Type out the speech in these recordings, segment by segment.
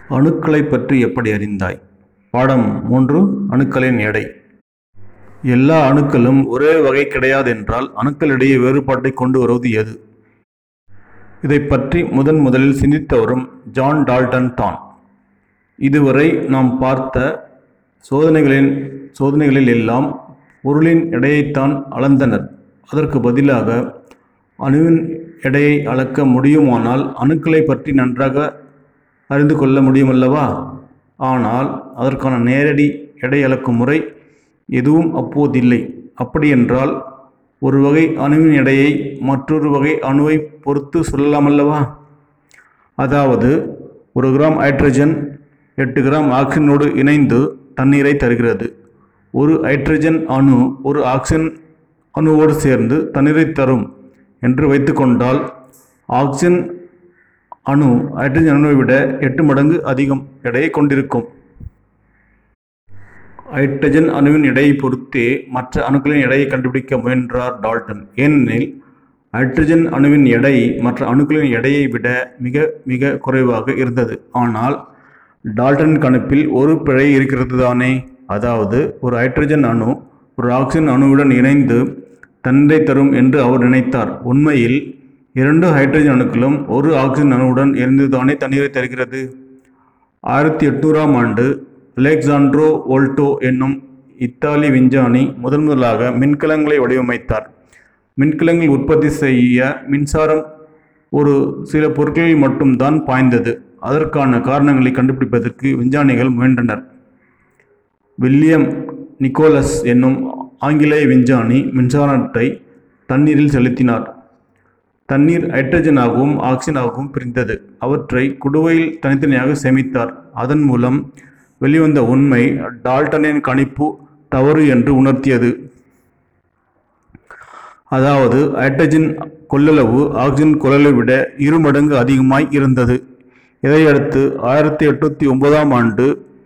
அணுக்களை பற்றி எப்படி அறிந்தாய் பாடம் மூன்று அணுக்களின் எடை எல்லா அணுக்களும் ஒரே வகை கிடையாதென்றால் அணுக்களிடையே வேறுபாட்டை கொண்டு வருவது எது இதை பற்றி முதன் முதலில் சிந்தித்தவரும் ஜான் டால்டன் தான் இதுவரை நாம் பார்த்த சோதனைகளின் சோதனைகளில் எல்லாம் பொருளின் எடையைத்தான் அளந்தனர் அதற்கு பதிலாக அணுவின் எடையை அளக்க முடியுமானால் அணுக்களை பற்றி நன்றாக அறிந்து கொள்ள முடியுமல்லவா ஆனால் அதற்கான நேரடி எடை அளக்கும் முறை எதுவும் அப்போதில்லை அப்படியென்றால் ஒரு வகை அணுவின் எடையை மற்றொரு வகை அணுவை பொறுத்து சொல்லலாமல்லவா அதாவது ஒரு கிராம் ஹைட்ரஜன் எட்டு கிராம் ஆக்சிஜனோடு இணைந்து தண்ணீரை தருகிறது ஒரு ஹைட்ரஜன் அணு ஒரு ஆக்சிஜன் அணுவோடு சேர்ந்து தண்ணீரை தரும் என்று வைத்துக்கொண்டால் ஆக்சிஜன் அணு ஹைட்ரஜன் அணுவை விட எட்டு மடங்கு அதிகம் எடையை கொண்டிருக்கும் ஹைட்ரஜன் அணுவின் எடையை பொறுத்தே மற்ற அணுக்களின் எடையை கண்டுபிடிக்க முயன்றார் டால்டன் ஏனெனில் ஹைட்ரஜன் அணுவின் எடை மற்ற அணுக்களின் எடையை விட மிக மிக குறைவாக இருந்தது ஆனால் டால்டன் கணிப்பில் ஒரு பிழை இருக்கிறது தானே அதாவது ஒரு ஹைட்ரஜன் அணு ஒரு ஆக்சிஜன் அணுவுடன் இணைந்து தண்ணீரை தரும் என்று அவர் நினைத்தார் உண்மையில் இரண்டு ஹைட்ரஜன் அணுக்களும் ஒரு ஆக்சிஜன் அணுவுடன் இணைந்துதானே தண்ணீரை தருகிறது ஆயிரத்தி எட்நூறாம் ஆண்டு அலெக்சாண்ட்ரோ வோல்டோ என்னும் இத்தாலி விஞ்ஞானி முதன் முதலாக மின்கலங்களை வடிவமைத்தார் மின்கலங்கள் உற்பத்தி செய்ய மின்சாரம் ஒரு சில பொருட்களில் மட்டும்தான் பாய்ந்தது அதற்கான காரணங்களை கண்டுபிடிப்பதற்கு விஞ்ஞானிகள் முயன்றனர் வில்லியம் நிக்கோலஸ் என்னும் ஆங்கிலேய விஞ்ஞானி மின்சாரத்தை தண்ணீரில் செலுத்தினார் தண்ணீர் ஹைட்ரஜனாகவும் ஆக்சிஜனாகவும் பிரிந்தது அவற்றை குடுவையில் தனித்தனியாக சேமித்தார் அதன் மூலம் வெளிவந்த உண்மை டால்டனின் கணிப்பு தவறு என்று உணர்த்தியது அதாவது ஹைட்ரஜன் கொள்ளளவு ஆக்சிஜன் கொள்ளளவை விட இரு மடங்கு அதிகமாய் இருந்தது இதையடுத்து ஆயிரத்தி எட்நூற்றி ஒன்பதாம் ஆண்டு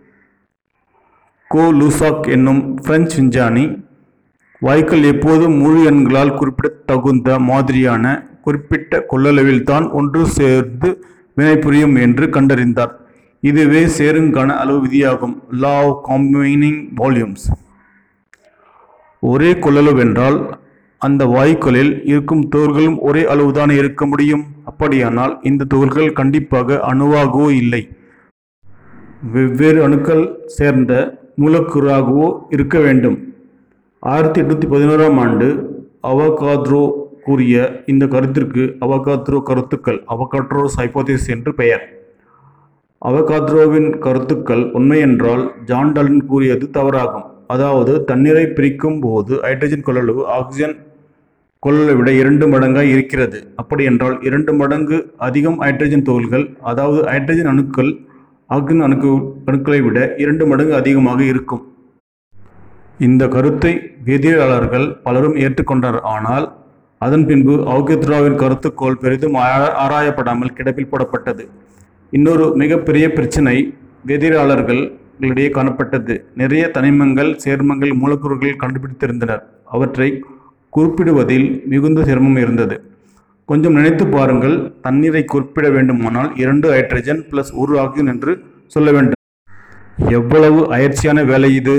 கோ லூசாக் என்னும் பிரெஞ்சு விஞ்ஞானி வாயுக்கள் எப்போதும் முழு எண்களால் குறிப்பிடத்தகுந்த மாதிரியான குறிப்பிட்ட கொள்ளளவில்தான் ஒன்று சேர்ந்து வினைபுரியும் என்று கண்டறிந்தார் இதுவே சேருங்கான அளவு விதியாகும் லா ஆஃப் காம்பினிங் வால்யூம்ஸ் ஒரே கொள்ளளவென்றால் அந்த வாயுக்களில் இருக்கும் துகள்களும் ஒரே அளவுதான் இருக்க முடியும் அப்படியானால் இந்த துகள்கள் கண்டிப்பாக அணுவாகவோ இல்லை வெவ்வேறு அணுக்கள் சேர்ந்த மூலக்கூறாகவோ இருக்க வேண்டும் ஆயிரத்தி எட்நூற்றி பதினோராம் ஆண்டு அவகாத்ரோ கூறிய இந்த கருத்திற்கு அவகாத்ரோ கருத்துக்கள் அவகாட்ரோஸ் ஹைபோதேசிஸ் என்று பெயர் அவகாத்ரோவின் கருத்துக்கள் உண்மையென்றால் ஜான் டால்டன் கூறியது தவறாகும் அதாவது தண்ணீரை பிரிக்கும் போது ஹைட்ரஜன் கொள்ளளவு ஆக்சிஜன் கொள்ளளவை விட இரண்டு மடங்காய் இருக்கிறது அப்படியென்றால் இரண்டு மடங்கு அதிகம் ஹைட்ரஜன் துகள்கள் அதாவது ஹைட்ரஜன் அணுக்கள் ஆக்சிஜன் அணுக்கு அணுக்களை விட இரண்டு மடங்கு அதிகமாக இருக்கும் இந்த கருத்தை வேதியியலாளர்கள் பலரும் ஏற்றுக்கொண்டனர் ஆனால் அதன் பின்பு அவுகத்ராவின் கருத்துக்கோள் பெரிதும் ஆரா- ஆராயப்படாமல் கிடப்பில் போடப்பட்டது இன்னொரு மிகப்பெரிய பிரச்சனை வேதியியலாளர்களிடையே காணப்பட்டது நிறைய தனிமங்கள் சேர்மங்கள் மூலக்கூறுகள் கண்டுபிடித்திருந்தனர் அவற்றை குறிப்பிடுவதில் மிகுந்த சிரமம் இருந்தது கொஞ்சம் நினைத்து பாருங்கள் தண்ணீரை குறிப்பிட வேண்டுமானால் இரண்டு ஹைட்ரஜன் பிளஸ் ஒரு ஆக்சிஜன் என்று சொல்ல வேண்டும் எவ்வளவு அயற்சியான வேலை இது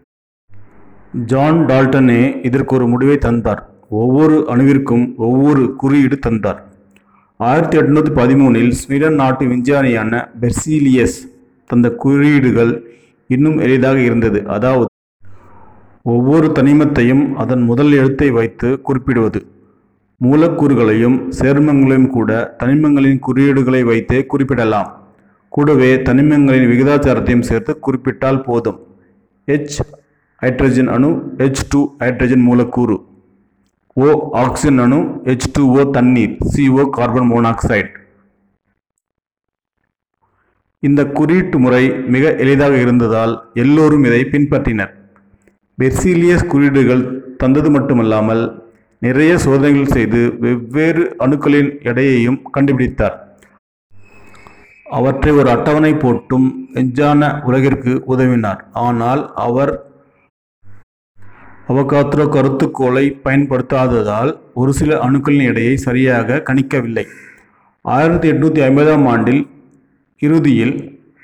ஜான் டால்டனே இதற்கு ஒரு முடிவை தந்தார் ஒவ்வொரு அணுவிற்கும் ஒவ்வொரு குறியீடு தந்தார் ஆயிரத்தி எட்நூற்றி பதிமூணில் ஸ்வீடன் நாட்டு விஞ்ஞானியான பெர்சீலியஸ் தந்த குறியீடுகள் இன்னும் எளிதாக இருந்தது அதாவது ஒவ்வொரு தனிமத்தையும் அதன் முதல் எழுத்தை வைத்து குறிப்பிடுவது மூலக்கூறுகளையும் சேர்மங்களையும் கூட தனிமங்களின் குறியீடுகளை வைத்தே குறிப்பிடலாம் கூடவே தனிமங்களின் விகிதாச்சாரத்தையும் சேர்த்து குறிப்பிட்டால் போதும் H ஹைட்ரஜன் அணு H டூ ஹைட்ரஜன் மூலக்கூறு O ஆக்சிஜன் அணு H டூ O தண்ணீர் CO கார்பன் மோனாக்சைடு இந்த குறியீட்டு முறை மிக எளிதாக இருந்ததால் எல்லோரும் இதை பின்பற்றினர் பெர்சீலியஸ் குறியீடுகள் தந்தது மட்டுமல்லாமல் நிறைய சோதனைகள் செய்து வெவ்வேறு அணுக்களின் எடையையும் கண்டுபிடித்தார் அவற்றை ஒரு அட்டவணை போட்டும் விஞ்ஞான உலகிற்கு உதவினார் ஆனால் அவர் அவகாத்ரோ கருத்துக்கோளை பயன்படுத்தாததால் ஒரு சில அணுக்களின் எடையை சரியாக கணிக்கவில்லை ஆயிரத்தி எட்நூற்றி ஐம்பதாம் ஆண்டில் இறுதியில்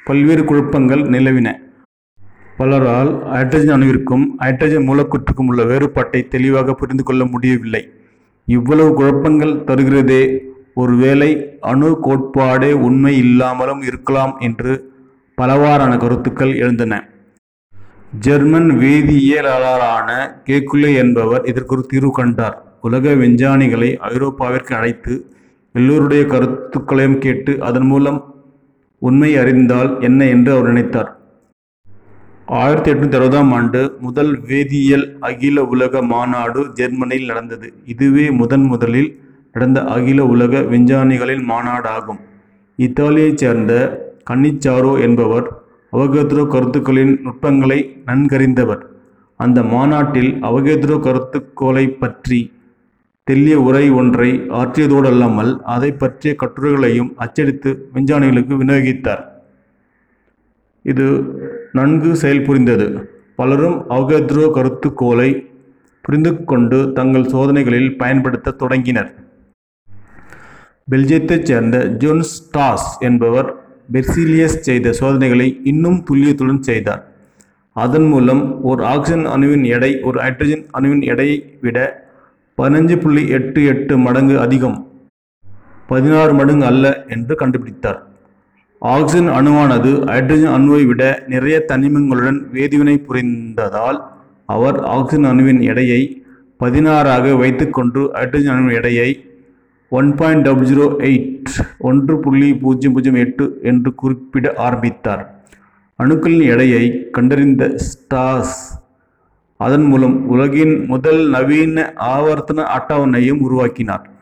பல்வேறு குழப்பங்கள் நிலவின பலரால் ஹைட்ரஜன் அணுவிற்கும் ஹைட்ரஜன் மூலக்கூற்றுக்கும் உள்ள வேறுபாட்டை தெளிவாக புரிந்து கொள்ள முடியவில்லை இவ்வளவு குழப்பங்கள் தருகிறதே ஒருவேளை அணு கோட்பாடே உண்மை இல்லாமலும் இருக்கலாம் என்று பலவாறான கருத்துக்கள் எழுந்தன ஜெர்மன் வேதியியலாளரான கேக்குலே என்பவர் இதற்கு ஒரு தீர்வு கண்டார் உலக விஞ்ஞானிகளை ஐரோப்பாவிற்கு அழைத்து எல்லோருடைய கருத்துக்களையும் கேட்டு அதன் மூலம் உண்மை அறிந்தால் என்ன என்று அவர் நினைத்தார் ஆயிரத்தி எட்நூத்தி அறுபதாம் ஆண்டு முதல் வேதியியல் அகில உலக மாநாடு ஜெர்மனியில் நடந்தது இதுவே முதன் முதலில் நடந்த அகில உலக விஞ்ஞானிகளின் மாநாடாகும் இத்தாலியைச் சேர்ந்த கன்னிச்சாரோ என்பவர் அவகேத்ரோ கருத்துக்களின் நுட்பங்களை நன்கறிந்தவர் அந்த மாநாட்டில் அவகேத்ரோ கருத்துக்கோளை பற்றி தெல்லிய உரை ஒன்றை ஆற்றியதோடல்லாமல் அதை பற்றிய கட்டுரைகளையும் அச்சடித்து விஞ்ஞானிகளுக்கு விநியோகித்தார் இது நன்கு செயல்புரிந்தது பலரும் அவகேத்ரோ கருத்துக்கோளை புரிந்து கொண்டு தங்கள் சோதனைகளில் பயன்படுத்த தொடங்கினர் பெல்ஜியத்தைச் சேர்ந்த ஜோன் ஸ்டாஸ் என்பவர் பெர்சிலியஸ் செய்த சோதனைகளை இன்னும் துல்லியத்துடன் செய்தார் அதன் மூலம் ஒரு ஆக்சிஜன் அணுவின் எடை ஒரு ஹைட்ரஜன் அணுவின் எடையை விட பதினஞ்சு புள்ளி எட்டு எட்டு மடங்கு அதிகம் பதினாறு மடங்கு அல்ல என்று கண்டுபிடித்தார் ஆக்சிஜன் அணுவானது ஹைட்ரஜன் அணுவை விட நிறைய தனிமங்களுடன் வேதிவினை புரிந்ததால் அவர் ஆக்சிஜன் அணுவின் எடையை பதினாறாக வைத்துக்கொண்டு ஹைட்ரஜன் அணுவின் எடையை one point double zero eight ஒன்று புள்ளி பூஜ்ஜியம் பூஜ்ஜியம் எட்டு என்று குறிப்பிட ஆரம்பித்தார் அணுக்களின் எடையை கண்டறிந்த ஸ்டாஸ் அதன் மூலம் உலகின் முதல் நவீன ஆவர்த்தன அட்டவணையும் உருவாக்கினார்